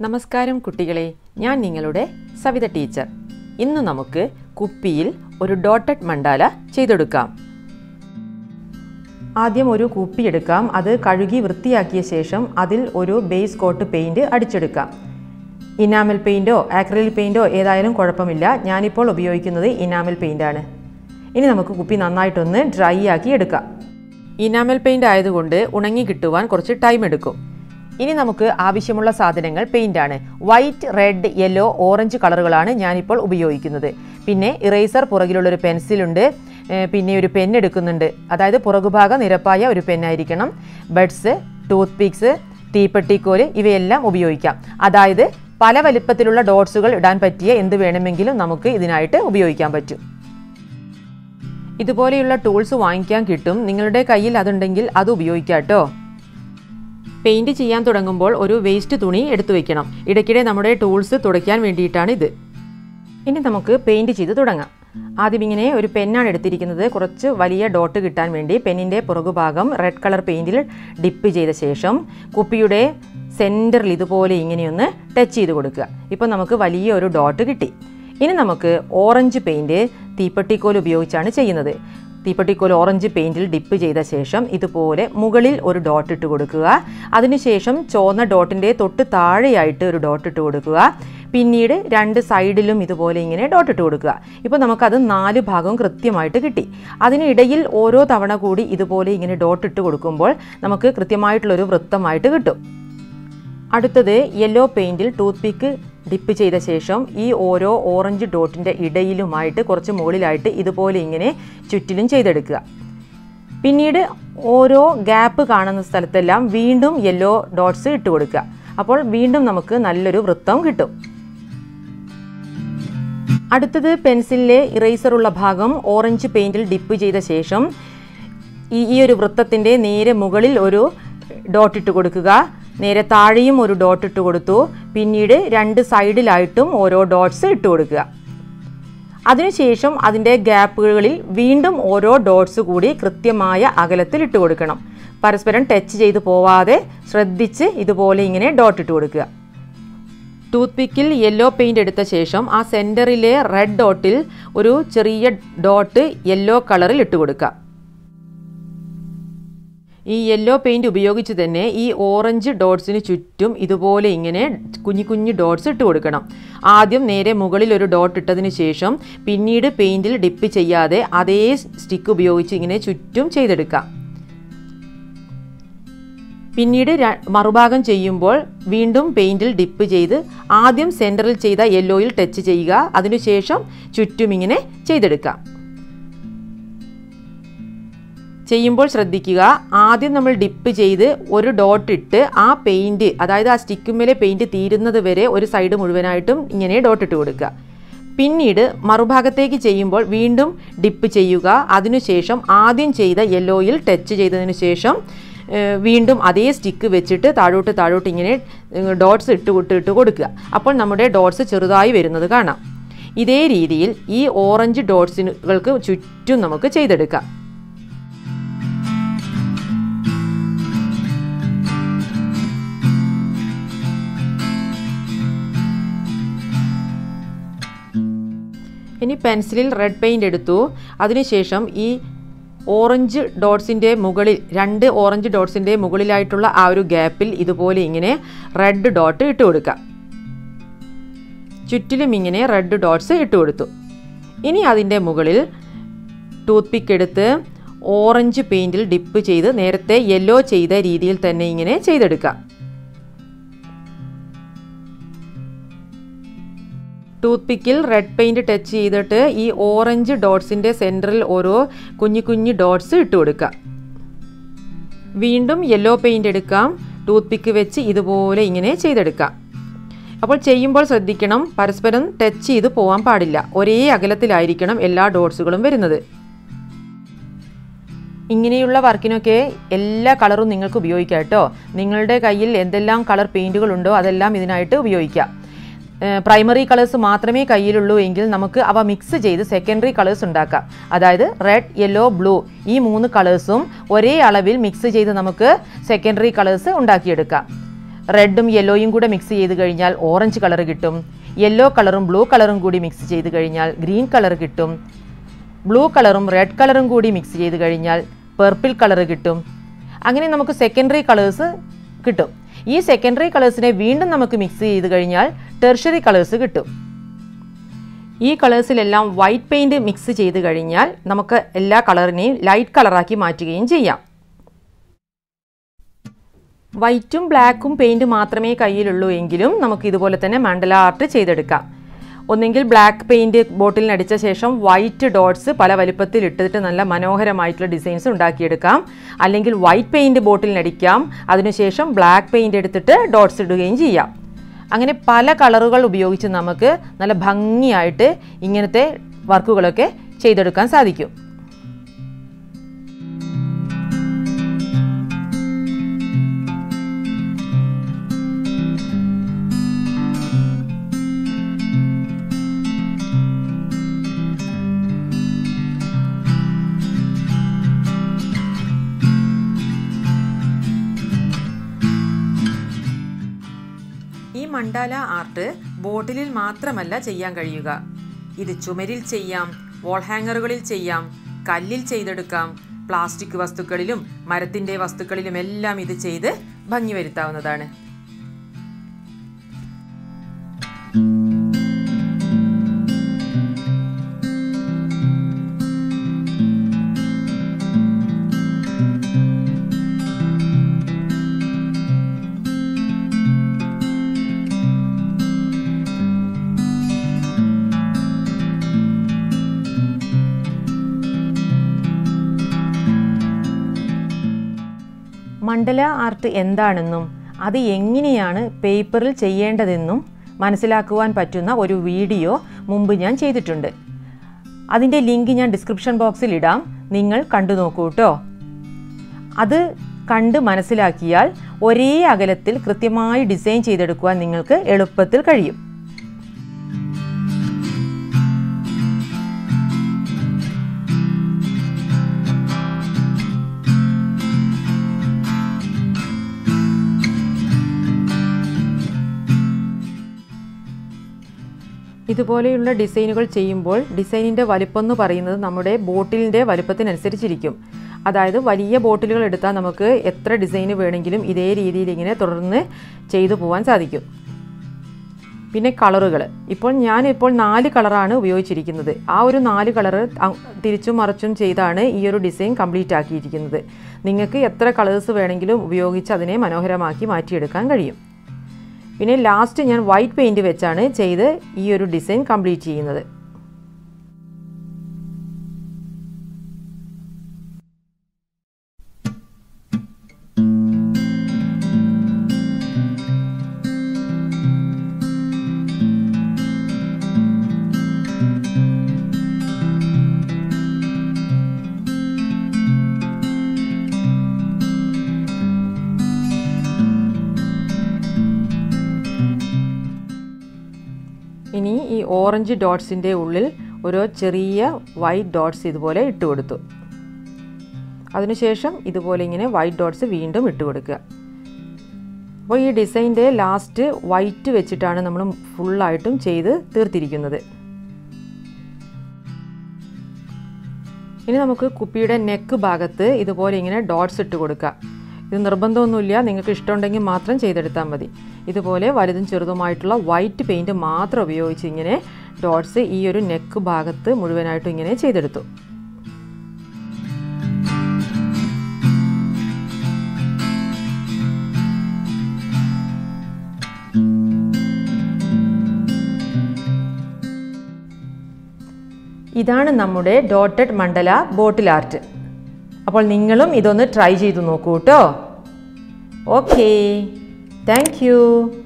നമസ്കാരം കുട്ടികളെ ഞാൻ നിങ്ങളുടെ സവിത ടീച്ചർ ഇന്ന് നമുക്ക് കുപ്പിയിൽ ഒരു ഡോട്ടഡ് മണ്ടാല ചെയ്തെടുക്കാം ആദ്യം ഒരു കുപ്പി എടുക്കാം അത് കഴുകി വൃത്തിയാക്കിയ ശേഷം അതിൽ ഒരു ബേസ് കോട്ട് പെയിൻറ് അടിച്ചെടുക്കാം ഇനാമൽ പെയിൻറ്റോ ആക്രിലിൽ പെയിൻറ്റോ ഏതായാലും കുഴപ്പമില്ല ഞാനിപ്പോൾ ഉപയോഗിക്കുന്നത് ഇനാമൽ പെയിൻ്റാണ് ഇനി നമുക്ക് കുപ്പി നന്നായിട്ടൊന്ന് ഡ്രൈ ആക്കി എടുക്കാം ഇനാമൽ പെയിൻ്റ് ആയതുകൊണ്ട് ഉണങ്ങി കിട്ടുവാൻ കുറച്ച് ടൈം എടുക്കും ഇനി നമുക്ക് ആവശ്യമുള്ള സാധനങ്ങൾ പെയിൻ്റാണ് വൈറ്റ് റെഡ് യെല്ലോ ഓറഞ്ച് കളറുകളാണ് ഞാനിപ്പോൾ ഉപയോഗിക്കുന്നത് പിന്നെ ഇറേസർ പുറകിലുള്ളൊരു പെൻസിലുണ്ട് ഏഹ് പിന്നെ ഒരു പെൻ എടുക്കുന്നുണ്ട് അതായത് പുറകുഭാഗം നിരപ്പായ ഒരു പെന്നായിരിക്കണം ബഡ്സ് ടൂത്ത് പിക്സ് തീപ്പെട്ടിക്കോല് ഇവയെല്ലാം ഉപയോഗിക്കാം അതായത് പല വലിപ്പത്തിലുള്ള ഡോട്ട്സുകൾ ഇടാൻ പറ്റിയ എന്ത് വേണമെങ്കിലും നമുക്ക് ഇതിനായിട്ട് ഉപയോഗിക്കാൻ പറ്റും ഇതുപോലെയുള്ള ടൂൾസ് വാങ്ങിക്കാൻ കിട്ടും നിങ്ങളുടെ കയ്യിൽ അതുണ്ടെങ്കിൽ അത് ഉപയോഗിക്കാം കേട്ടോ പെയിൻറ് ചെയ്യാൻ തുടങ്ങുമ്പോൾ ഒരു വേസ്റ്റ് തുണി എടുത്തു വെക്കണം ഇടയ്ക്കിടെ നമ്മുടെ ടൂൾസ് തുടയ്ക്കാൻ വേണ്ടിയിട്ടാണ് ഇത് ഇനി നമുക്ക് പെയിൻറ് ചെയ്ത് തുടങ്ങാം ആദ്യം ഇങ്ങനെ ഒരു പെന്നാണ് എടുത്തിരിക്കുന്നത് കുറച്ച് വലിയ ഡോട്ട് കിട്ടാൻ വേണ്ടി പെന്നിൻ്റെ പുറകുഭാഗം റെഡ് കളർ പെയിൻറ്റിൽ ഡിപ്പ് ചെയ്ത ശേഷം കുപ്പിയുടെ സെൻറ്ററിൽ ഇതുപോലെ ഇങ്ങനെയൊന്ന് ടച്ച് ചെയ്ത് കൊടുക്കുക ഇപ്പോൾ നമുക്ക് വലിയ ഒരു ഡോട്ട് കിട്ടി ഇനി നമുക്ക് ഓറഞ്ച് പെയിൻറ് തീപ്പെട്ടിക്കോൽ ഉപയോഗിച്ചാണ് ചെയ്യുന്നത് തീപ്പെട്ടിക്കോൽ ഓറഞ്ച് പെയിൻറ്റിൽ ഡിപ്പ് ചെയ്ത ശേഷം ഇതുപോലെ മുകളിൽ ഒരു ഡോട്ട് ഇട്ട് കൊടുക്കുക അതിനുശേഷം ചുവന്ന ഡോട്ടിൻ്റെ തൊട്ട് താഴെയായിട്ട് ഒരു ഡോട്ട് ഇട്ട് കൊടുക്കുക പിന്നീട് രണ്ട് സൈഡിലും ഇതുപോലെ ഇങ്ങനെ ഡോട്ട് ഇട്ട് കൊടുക്കുക ഇപ്പോൾ നമുക്കത് നാല് ഭാഗവും കൃത്യമായിട്ട് കിട്ടി അതിനിടയിൽ ഓരോ തവണ കൂടി ഇതുപോലെ ഇങ്ങനെ ഡോട്ട് ഇട്ട് കൊടുക്കുമ്പോൾ നമുക്ക് കൃത്യമായിട്ടുള്ളൊരു വൃത്തമായിട്ട് കിട്ടും അടുത്തത് യെല്ലോ പെയിൻറ്റിൽ ടൂത്ത് പിക്ക് ഡിപ്പ് ചെയ്ത ശേഷം ഈ ഓരോ ഓറഞ്ച് ഡോട്ടിൻ്റെ ഇടയിലുമായിട്ട് കുറച്ച് മുകളിലായിട്ട് ഇതുപോലെ ഇങ്ങനെ ചുറ്റിലും ചെയ്തെടുക്കുക പിന്നീട് ഓരോ ഗ്യാപ്പ് കാണുന്ന സ്ഥലത്തെല്ലാം വീണ്ടും യെല്ലോ ഡോട്ട്സ് ഇട്ട് കൊടുക്കുക അപ്പോൾ വീണ്ടും നമുക്ക് നല്ലൊരു വൃത്തം കിട്ടും അടുത്തത് പെൻസിലിലെ ഇറേസറുള്ള ഭാഗം ഓറഞ്ച് പെയിൻറ്റിൽ ഡിപ്പ് ചെയ്ത ശേഷം ഈ ഈ ഒരു വൃത്തത്തിൻ്റെ നേരെ മുകളിൽ ഒരു ഡോട്ട് ഇട്ട് കൊടുക്കുക നേരെ താഴെയും ഒരു ഡോട്ട് ഇട്ട് കൊടുത്തു പിന്നീട് രണ്ട് സൈഡിലായിട്ടും ഓരോ ഡോട്ട്സ് ഇട്ട് കൊടുക്കുക അതിനുശേഷം അതിൻ്റെ ഗ്യാപ്പുകളിൽ വീണ്ടും ഓരോ ഡോട്ട്സ് കൂടി കൃത്യമായ അകലത്തിൽ ഇട്ട് കൊടുക്കണം പരസ്പരം ടച്ച് ചെയ്ത് പോവാതെ ശ്രദ്ധിച്ച് ഇതുപോലെ ഇങ്ങനെ ഡോട്ട് ഇട്ട് കൊടുക്കുക ടൂത്ത് പിക്കിൽ യെല്ലോ പെയിൻ്റ് എടുത്ത ശേഷം ആ സെൻറ്ററിലെ റെഡ് ഡോട്ടിൽ ഒരു ചെറിയ ഡോട്ട് യെല്ലോ കളറിൽ ഇട്ട് കൊടുക്കുക ഈ യെല്ലോ പെയിൻറ് ഉപയോഗിച്ച് തന്നെ ഈ ഓറഞ്ച് ഡോട്ട്സിന് ചുറ്റും ഇതുപോലെ ഇങ്ങനെ കുഞ്ഞു കുഞ്ഞു ഡോട്ട്സ് ഇട്ട് കൊടുക്കണം ആദ്യം നേരെ മുകളിൽ ഒരു ഡോട്ട് ഇട്ടതിന് ശേഷം പിന്നീട് പെയിൻറ്റിൽ ഡിപ്പ് ചെയ്യാതെ അതേ സ്റ്റിക്ക് ഉപയോഗിച്ച് ഇങ്ങനെ ചുറ്റും ചെയ്തെടുക്കാം പിന്നീട് മറുഭാഗം ചെയ്യുമ്പോൾ വീണ്ടും പെയിൻറ്റിൽ ഡിപ്പ് ചെയ്ത് ആദ്യം സെൻറ്ററിൽ ചെയ്ത യെല്ലോയിൽ ടച്ച് ചെയ്യുക അതിനുശേഷം ചുറ്റും ഇങ്ങനെ ചെയ്തെടുക്കാം ചെയ്യുമ്പോൾ ശ്രദ്ധിക്കുക ആദ്യം നമ്മൾ ഡിപ്പ് ചെയ്ത് ഒരു ഡോട്ട് ഇട്ട് ആ പെയിൻറ്റ് അതായത് ആ സ്റ്റിക്കുമേലെ പെയിൻറ്റ് തീരുന്നത് വരെ ഒരു സൈഡ് മുഴുവനായിട്ടും ഇങ്ങനെ ഡോട്ട് ഇട്ട് കൊടുക്കുക പിന്നീട് മറുഭാഗത്തേക്ക് ചെയ്യുമ്പോൾ വീണ്ടും ഡിപ്പ് ചെയ്യുക അതിനുശേഷം ആദ്യം ചെയ്ത യെല്ലോയിൽ ടച്ച് ചെയ്തതിന് ശേഷം വീണ്ടും അതേ സ്റ്റിക്ക് വെച്ചിട്ട് താഴോട്ട് താഴോട്ട് ഇങ്ങനെ ഡോട്ട്സ് ഇട്ട് ഇട്ട് ഇട്ട് കൊടുക്കുക അപ്പോൾ നമ്മുടെ ഡോട്ട്സ് ചെറുതായി വരുന്നത് കാണാം ഇതേ രീതിയിൽ ഈ ഓറഞ്ച് ഡോട്ട്സുകൾക്ക് ചുറ്റും നമുക്ക് ചെയ്തെടുക്കാം ഇനി പെൻസിലിൽ റെഡ് പെയിൻ്റ് എടുത്തു അതിനുശേഷം ഈ ഓറഞ്ച് ഡോട്ട്സിൻ്റെ മുകളിൽ രണ്ട് ഓറഞ്ച് ഡോട്ട്സിൻ്റെ മുകളിലായിട്ടുള്ള ആ ഒരു ഗ്യാപ്പിൽ ഇതുപോലെ ഇങ്ങനെ റെഡ് ഡോട്ട് ഇട്ട് കൊടുക്കുക ചുറ്റിലും ഇങ്ങനെ റെഡ് ഡോട്ട്സ് ഇട്ട് കൊടുത്തു ഇനി അതിൻ്റെ മുകളിൽ ടൂത്ത് പിക്ക് എടുത്ത് ഓറഞ്ച് പെയിൻറ്റിൽ ഡിപ്പ് ചെയ്ത് നേരത്തെ യെല്ലോ ചെയ്ത രീതിയിൽ തന്നെ ഇങ്ങനെ ചെയ്തെടുക്കാം ടൂത്ത് പിക്കിൽ റെഡ് പെയിൻറ് ടച്ച് ചെയ്തിട്ട് ഈ ഓറഞ്ച് ഡോട്ട്സിൻ്റെ സെൻറ്ററിൽ ഓരോ കുഞ്ഞു കുഞ്ഞു ഡോട്ട്സ് ഇട്ട് കൊടുക്കുക വീണ്ടും യെല്ലോ പെയിൻ്റ് എടുക്കാം ടൂത്ത് പിക്ക് വെച്ച് ഇതുപോലെ ഇങ്ങനെ ചെയ്തെടുക്കാം അപ്പോൾ ചെയ്യുമ്പോൾ ശ്രദ്ധിക്കണം പരസ്പരം ടച്ച് ചെയ്ത് പോകാൻ പാടില്ല ഒരേ അകലത്തിലായിരിക്കണം എല്ലാ ഡോട്ട്സുകളും വരുന്നത് ഇങ്ങനെയുള്ള വർക്കിനൊക്കെ എല്ലാ കളറും നിങ്ങൾക്ക് ഉപയോഗിക്കാം കേട്ടോ നിങ്ങളുടെ കയ്യിൽ എന്തെല്ലാം കളർ പെയിൻറ്റുകളുണ്ടോ അതെല്ലാം ഇതിനായിട്ട് ഉപയോഗിക്കാം പ്രൈമറി കളേഴ്സ് മാത്രമേ കയ്യിലുള്ളൂ എങ്കിൽ നമുക്ക് അവ മിക്സ് ചെയ്ത് സെക്കൻഡറി കളേഴ്സ് ഉണ്ടാക്കാം അതായത് റെഡ് യെല്ലോ ബ്ലൂ ഈ മൂന്ന് കളേഴ്സും ഒരേ അളവിൽ മിക്സ് ചെയ്ത് നമുക്ക് സെക്കൻഡറി കളേഴ്സ് ഉണ്ടാക്കിയെടുക്കാം റെഡും യെല്ലോയും കൂടെ മിക്സ് ചെയ്ത് കഴിഞ്ഞാൽ ഓറഞ്ച് കളർ കിട്ടും യെല്ലോ കളറും ബ്ലൂ കളറും കൂടി മിക്സ് ചെയ്ത് കഴിഞ്ഞാൽ ഗ്രീൻ കളർ കിട്ടും ബ്ലൂ കളറും റെഡ് കളറും കൂടി മിക്സ് ചെയ്ത് കഴിഞ്ഞാൽ പെർപ്പിൾ കളർ കിട്ടും അങ്ങനെ നമുക്ക് സെക്കൻഡറി കളേഴ്സ് കിട്ടും ഈ സെക്കൻഡറി കളേഴ്സിനെ വീണ്ടും നമുക്ക് മിക്സ് ചെയ്ത് കഴിഞ്ഞാൽ ടെർഷറി കളേഴ്സ് കിട്ടും ഈ കളേഴ്സിലെല്ലാം വൈറ്റ് പെയിൻറ് മിക്സ് ചെയ്ത് കഴിഞ്ഞാൽ നമുക്ക് എല്ലാ കളറിനെയും ലൈറ്റ് കളറാക്കി മാറ്റുകയും ചെയ്യാം വൈറ്റും ബ്ലാക്കും പെയിൻറ് മാത്രമേ കയ്യിലുള്ളൂ എങ്കിലും നമുക്ക് ഇതുപോലെ തന്നെ മണ്ഡല ആർട്ട് ചെയ്തെടുക്കാം ഒന്നെങ്കിൽ ബ്ലാക്ക് പെയിൻറ് ബോട്ടിലിനടിച്ച ശേഷം വൈറ്റ് ഡോട്ട്സ് പല വലിപ്പത്തിൽ ഇട്ടിട്ട് നല്ല മനോഹരമായിട്ടുള്ള ഡിസൈൻസ് ഉണ്ടാക്കിയെടുക്കാം അല്ലെങ്കിൽ വൈറ്റ് പെയിൻറ് ബോട്ടിലിനടിക്കാം അതിനുശേഷം ബ്ലാക്ക് പെയിൻറ് എടുത്തിട്ട് ഡോട്ട്സ് ഇടുകയും ചെയ്യാം അങ്ങനെ പല കളറുകൾ ഉപയോഗിച്ച് നമുക്ക് നല്ല ഭംഗിയായിട്ട് ഇങ്ങനത്തെ വർക്കുകളൊക്കെ ചെയ്തെടുക്കാൻ സാധിക്കും ഈ മണ്ടാല ആർട്ട് ബോട്ടിലിൽ മാത്രമല്ല ചെയ്യാൻ കഴിയുക ഇത് ചുമരിൽ ചെയ്യാം വോൾ ഹാങ്ങറുകളിൽ ചെയ്യാം കല്ലിൽ ചെയ്തെടുക്കാം പ്ലാസ്റ്റിക് വസ്തുക്കളിലും മരത്തിൻ്റെ വസ്തുക്കളിലും എല്ലാം ഇത് ചെയ്ത് ഭംഗി വരുത്താവുന്നതാണ് മണ്ഡല ആർട്ട് എന്താണെന്നും അത് എങ്ങനെയാണ് പേപ്പറിൽ ചെയ്യേണ്ടതെന്നും മനസ്സിലാക്കുവാൻ പറ്റുന്ന ഒരു വീഡിയോ മുമ്പ് ഞാൻ ചെയ്തിട്ടുണ്ട് അതിൻ്റെ ലിങ്ക് ഞാൻ ഡിസ്ക്രിപ്ഷൻ ബോക്സിൽ ഇടാം നിങ്ങൾ കണ്ടു നോക്കൂ കേട്ടോ അത് കണ്ട് മനസ്സിലാക്കിയാൽ ഒരേ അകലത്തിൽ കൃത്യമായി ഡിസൈൻ ചെയ്തെടുക്കുവാൻ നിങ്ങൾക്ക് എളുപ്പത്തിൽ കഴിയും ഇതുപോലെയുള്ള ഡിസൈനുകൾ ചെയ്യുമ്പോൾ ഡിസൈനിൻ്റെ വലിപ്പം എന്ന് പറയുന്നത് നമ്മുടെ ബോട്ടിലിൻ്റെ വലിപ്പത്തിനനുസരിച്ചിരിക്കും അതായത് വലിയ ബോട്ടിലുകൾ എടുത്താൽ നമുക്ക് എത്ര ഡിസൈന് വേണമെങ്കിലും ഇതേ രീതിയിൽ ഇങ്ങനെ തുടർന്ന് ചെയ്തു പോകാൻ സാധിക്കും പിന്നെ കളറുകൾ ഇപ്പോൾ ഞാൻ ഇപ്പോൾ നാല് കളറാണ് ഉപയോഗിച്ചിരിക്കുന്നത് ആ ഒരു നാല് കളറ് തിരിച്ചും മറിച്ചും ചെയ്താണ് ഈ ഒരു ഡിസൈൻ കംപ്ലീറ്റ് ആക്കിയിരിക്കുന്നത് നിങ്ങൾക്ക് എത്ര കളേഴ്സ് വേണമെങ്കിലും ഉപയോഗിച്ച് അതിനെ മനോഹരമാക്കി മാറ്റിയെടുക്കാൻ കഴിയും പിന്നെ ലാസ്റ്റ് ഞാൻ വൈറ്റ് പെയിൻറ് വെച്ചാണ് ചെയ്ത് ഈ ഒരു ഡിസൈൻ കംപ്ലീറ്റ് ചെയ്യുന്നത് ഇനി ഈ ഓറഞ്ച് ഡോട്ട്സിൻ്റെ ഉള്ളിൽ ഓരോ ചെറിയ വൈറ്റ് ഡോട്ട്സ് ഇതുപോലെ ഇട്ട് കൊടുത്തു അതിനുശേഷം ഇതുപോലെ ഇങ്ങനെ വൈറ്റ് ഡോട്ട്സ് വീണ്ടും ഇട്ട് കൊടുക്കുക അപ്പോൾ ഈ ഡിസൈൻ്റെ ലാസ്റ്റ് വൈറ്റ് വെച്ചിട്ടാണ് നമ്മൾ ഫുള്ളായിട്ടും ചെയ്ത് തീർത്തിരിക്കുന്നത് ഇനി നമുക്ക് കുപ്പിയുടെ നെക്ക് ഭാഗത്ത് ഇതുപോലെ ഇങ്ങനെ ഡോട്ട്സ് ഇട്ട് കൊടുക്കുക ഇത് നിർബന്ധമൊന്നുമില്ല നിങ്ങൾക്ക് ഇഷ്ടമുണ്ടെങ്കിൽ മാത്രം ചെയ്തെടുത്താൽ മതി ഇതുപോലെ വലുതും ചെറുതുമായിട്ടുള്ള വൈറ്റ് പെയിൻറ്റ് മാത്രം ഉപയോഗിച്ച് ഇങ്ങനെ ഡോട്ട്സ് ഈ ഒരു നെക്ക് ഭാഗത്ത് മുഴുവനായിട്ടും ഇങ്ങനെ ചെയ്തെടുത്തു ഇതാണ് നമ്മുടെ ഡോട്ടഡ് മണ്ഡല ബോട്ടിൽ ആർട്ട് അപ്പോൾ നിങ്ങളും ഇതൊന്ന് ട്രൈ ചെയ്ത് നോക്കൂ കേട്ടോ ഓക്കേ താങ്ക് യു